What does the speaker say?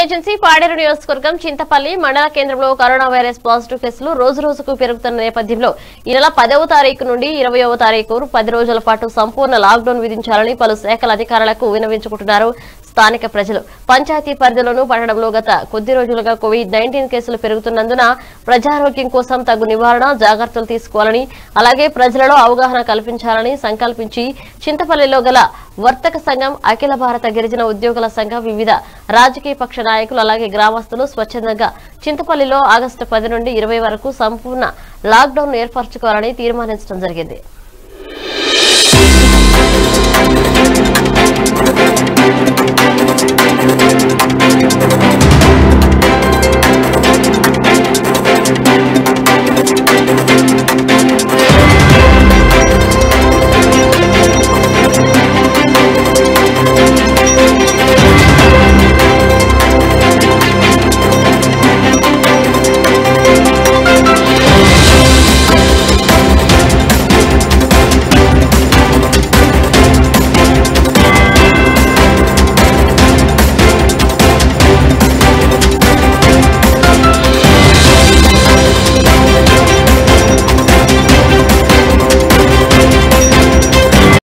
agency Paderu నియోజకవర్గం చింతపల్లి మండల కేంద్రంలో కరోనా వైరస్ పాజిటివ్ కేసులు రోజు రోజుకు పెరుగుతున్న నేపథ్యంలో ఈ నెల పదవ తారీఖు నుండి ఇరవయవ తారీఖు పది రోజుల పాటు సంపూర్ణ లాక్డౌన్ విధించాలని పలు శాఖల అధికారులకు విన్నవించుకుంటున్నారు స్థానిక ప్రజలు పంచాయతీ పరిధిలోనూ పట్టణంలో గత కొద్ది రోజులుగా కోవిడ్ నైన్టీన్ కేసులు పెరుగుతున్నందున ప్రజారోగ్యం కోసం తగు నివారణ జాగ్రత్తలు తీసుకోవాలని అలాగే ప్రజలలో అవగాహన కల్పించాలని సంకల్పించి చింతపల్లిలో గల వర్తక సంఘం అఖిల భారత గిరిజన ఉద్యోగుల సంఘం వివిధ రాజకీయ పక్ష నాయకులు అలాగే గ్రామస్తులు స్వచ్ఛందంగా చింతపల్లిలో ఆగస్టు పది నుండి ఇరవై వరకు సంపూర్ణ లాక్డౌన్ ఏర్పరచుకోవాలని తీర్మానించడం జరిగింది